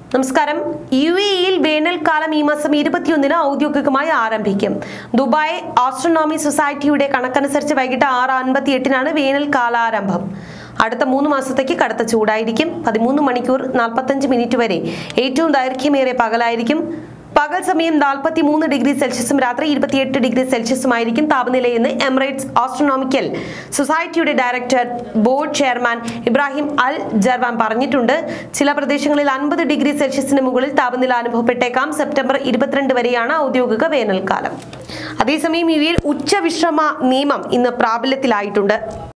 നമസ്കാരം യു എയിൽ വേനൽക്കാലം ഈ മാസം ഇരുപത്തിയൊന്നിന് ഔദ്യോഗികമായി ആരംഭിക്കും ദുബായ് ആസ്ട്രോണോമി സൊസൈറ്റിയുടെ കണക്കനുസരിച്ച് വൈകിട്ട് ആറ് അൻപത്തി എട്ടിനാണ് വേനൽക്കാലാരംഭം അടുത്ത മൂന്ന് മാസത്തേക്ക് കടുത്ത ചൂടായിരിക്കും പതിമൂന്ന് മണിക്കൂർ നാൽപ്പത്തഞ്ച് മിനിറ്റ് വരെ ഏറ്റവും ദൈർഘ്യമേറിയ പകലായിരിക്കും പകൽ സമയം നാൽപ്പത്തി മൂന്ന് ഡിഗ്രി സെൽഷ്യസും രാത്രി ഇരുപത്തിയെട്ട് ഡിഗ്രി സെൽഷ്യസുമായിരിക്കും താപനിലയെന്ന് എമിറേറ്റ്സ് ആസ്ട്രോണോമിക്കൽ സൊസൈറ്റിയുടെ director board chairman Ibrahim Al Jarwan പറഞ്ഞിട്ടുണ്ട് ചില പ്രദേശങ്ങളിൽ അൻപത് ഡിഗ്രി സെൽഷ്യസിന് മുകളിൽ താപനില അനുഭവപ്പെട്ടേക്കാം സെപ്റ്റംബർ ഇരുപത്തിരണ്ട് വരെയാണ് ഔദ്യോഗിക വേനൽക്കാലം അതേസമയം യു എയിൽ ഉച്ചവിശ്രമ നിയമം ഇന്ന് പ്രാബല്യത്തിലായിട്ടുണ്ട്